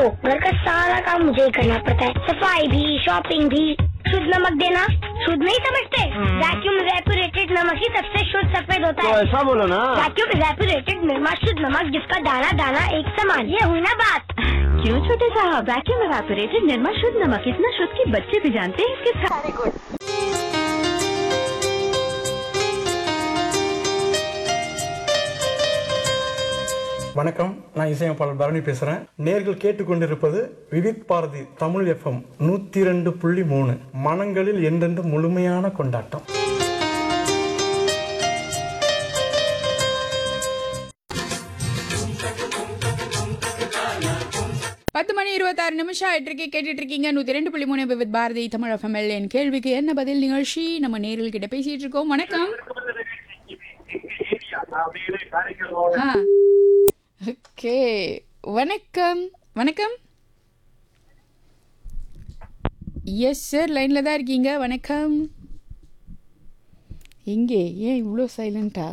देखो घर का सारा काम मुझे ही करना पड़ता है सफाई भी शॉपिंग भी शुद्ध नमक देना शुद्ध नहीं समझते वैक्यूम रेपुरेटेड नमक ही सबसे शुद्ध सफेद होता तो है ऐसा बोलो ना वैक्यूम रेपुरेटेड निर्मा शुद्ध नमक जिसका दाना दाना एक समान ये हुई ना बात क्यों छोटे साहब वैक्यूम एवापोरेटेड निर्मा शुद्ध नमक इतना शुद्ध कि बच्चे भी जानते हैं इसके सारे வணக்கம் நான் இசையமைப்பாளர் பரணி பேசுகிறேன் நேர்கள் கேட்டுக்கொண்டிருப்பது விவித் பாரதி தமிழ் எஃப்எம் நூற்றி ரெண்டு புள்ளி மூணு மனங்களில் என்றென்று முழுமையான கொண்டாட்டம் பத்து மணி இருபத்தாறு நிமிஷம் ஆயிட்டு இருக்கு கேட்டுட்டு இருக்கீங்க நூத்தி ரெண்டு புள்ளி மூணு வித் பாரதி தமிழ் எஃப்எம்எல் என் கேள்விக்கு என்ன பதில் நிகழ்ச்சி நம்ம நேரில் கிட்ட பேசிட்டு இருக்கோம் வணக்கம் ஓகே வணக்கம் வணக்கம் எஸ் சார் லைனில் தான் இருக்கீங்க வணக்கம் எங்கே ஏன் இவ்வளோ சைலண்டா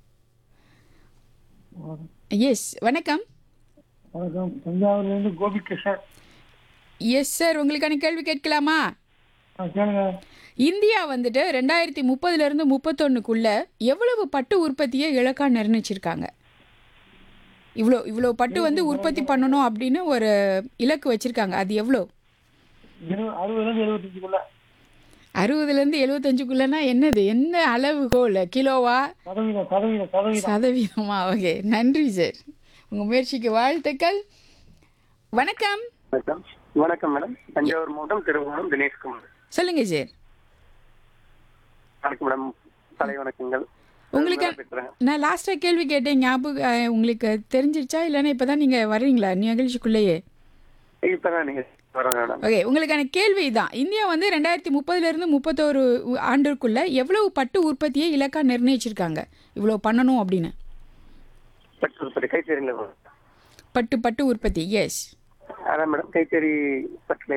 எஸ் வணக்கம் வணக்கம் தஞ்சாவூர்லேருந்து கோபிகிருஷ்ணன் எஸ் சார் உங்களுக்கான கேள்வி கேட்கலாமா ஆ கேளுங்க இந்தியா வந்துட்டு ரெண்டாயிரத்தி முப்பதுலேருந்து முப்பத்தொன்னுக்குள்ள எவ்வளவு பட்டு உற்பத்தியை இலக்கா நிர்ணயிச்சிருக்காங்க இவ்வளோ இவ்வளோ பட்டு வந்து உற்பத்தி பண்ணணும் அப்படின்னு ஒரு இலக்கு வச்சிருக்காங்க அது எவ்வளோ இரு அறுபதுலேருந்து எழுபத்தஞ்சுக்குள்ள அறுபதுலேருந்து எழுபத்தஞ்சுக்குள்ளனா என்னது என்ன அளவுகோல் கிலோவா சதவீதம் சதவீதம் சதவீதம் சதவீதமா ஓகே நன்றி சார் உங்கள் முயற்சிக்கு வாழ்த்துக்கள் வணக்கம் வணக்கம் வணக்கம் மேடம் தஞ்சாவூர் மாவட்டம் திருவண்ணாமலை தினேஷ்குமார் சொல்லுங்க சார் வணக்கம் மேடம் தலை வணக்கங்கள் உங்களுக்கு பேசுறேன் நான் லாஸ்ட்டாக கேள்வி கேட்டேன் ஞாபகம் அஹ், உங்களுக்கு தெரிஞ்சிருச்சா இல்லைன்னா இப்போ தான் நீங்கள் வர்றீங்களா நிகழ்ச்சிக்குள்ளேயே இப்பதான் நீங்க வரேன் மேடம் ஓகே உங்களுக்கான கேள்வி தான் இந்தியா வந்து ரெண்டாயிரத்தி முப்பதுலேருந்து முப்பத்தோரு ஆண்டுக்குள்ள எவ்வளவு பட்டு உற்பத்தியை இலக்கா நிர்ணயிச்சிருக்காங்க இவ்வளோ பண்ணணும் அப்படின்னு பட்டு உற்பத்தி கைத்தறியில வரும். பட்டு பட்டு உற்பத்தி எஸ் அதான் மேடம் கைத்தறி பட்டுல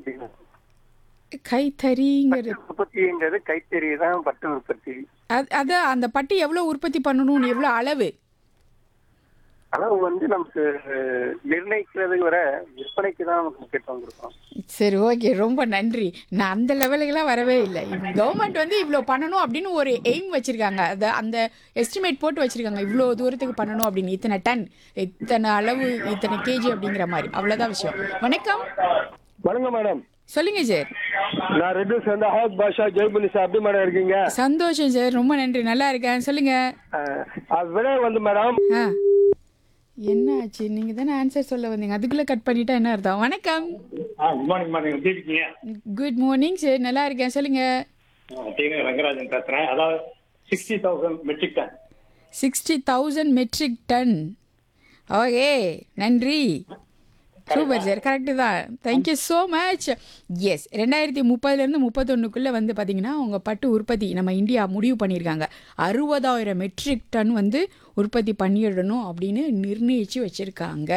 கைத்தறிங்கிறது பட்டு உற்பத்திங்கிறது கைத்தறி தான் பட்டு உற்பத்தி அது அதான் அந்த பட்டு எவ்வளோ உற்பத்தி பண்ணணும்னு எவ்வளோ அளவு அளவு வந்து நமக்கு நிர்ணயிக்கிறது வர விற்பனைக்கு தான் நமக்கு முக்கியத்துவம் கொடுக்கும் சரி ஓகே ரொம்ப நன்றி நான் அந்த லெவலுக்கெல்லாம் வரவே இல்லை கவர்மெண்ட் வந்து இவ்வளோ பண்ணணும் அப்படின்னு ஒரு எய்ம் வச்சுருக்காங்க அதை அந்த எஸ்டிமேட் போட்டு வச்சுருக்காங்க இவ்வளோ தூரத்துக்கு பண்ணணும் அப்படின்னு இத்தனை டன் இத்தனை அளவு இத்தனை கேஜி அப்படிங்கிற மாதிரி அவ்வளோதான் விஷயம் வணக்கம் வணக்கம் மேடம் சொல்லுங்க சார் நான் ரெட்டு சேர்ந்த அஹமத் பாஷா ஜெய்புலி சார் எப்படி மேடம் இருக்கீங்க சந்தோஷம் சார் ரொம்ப நன்றி நல்லா இருக்கேன் சொல்லுங்க அஹ், அது விட வந்து மேடம் ஆ என்ன ஆச்சு நீங்க தானே ஆன்சர் சொல்ல வந்தீங்க அதுக்குள்ள கட் பண்ணிட்டா என்ன அர்த்தம் வணக்கம் குட் மார்னிங் மேடம் எப்படி இருக்கீங்க குட் மார்னிங் சார் நல்லா இருக்கேன் சொல்லுங்க டிவி ரங்கராஜன் பேசுறேன் அதாவது sixty thousand metric ton sixty thousand metric ton okay நன்றி சூப்பர் சார் கரெக்டு தான் தேங்க்யூ ஸோ மச் எஸ் ரெண்டாயிரத்தி முப்பதுலேருந்து முப்பத்தொன்னுக்குள்ளே வந்து பார்த்தீங்கன்னா அவங்க பட்டு உற்பத்தி நம்ம இந்தியா முடிவு பண்ணியிருக்காங்க அறுபதாயிரம் மெட்ரிக் டன் வந்து உற்பத்தி பண்ணிடணும் அப்படின்னு நிர்ணயித்து வச்சுருக்காங்க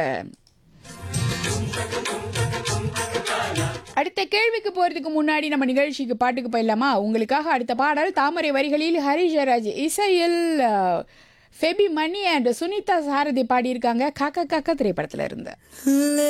அடுத்த கேள்விக்கு போறதுக்கு முன்னாடி நம்ம நிகழ்ச்சிக்கு பாட்டுக்கு போயிடலாமா உங்களுக்காக அடுத்த பாடல் தாமரை வரிகளில் ஹரிஷராஜ் இசையில் அஹ், ஃபெபி மணி அண்ட் சுனிதா சாரதி பாடியிருக்காங்க காக்கா காக்கா திரைப்படத்துல இருந்து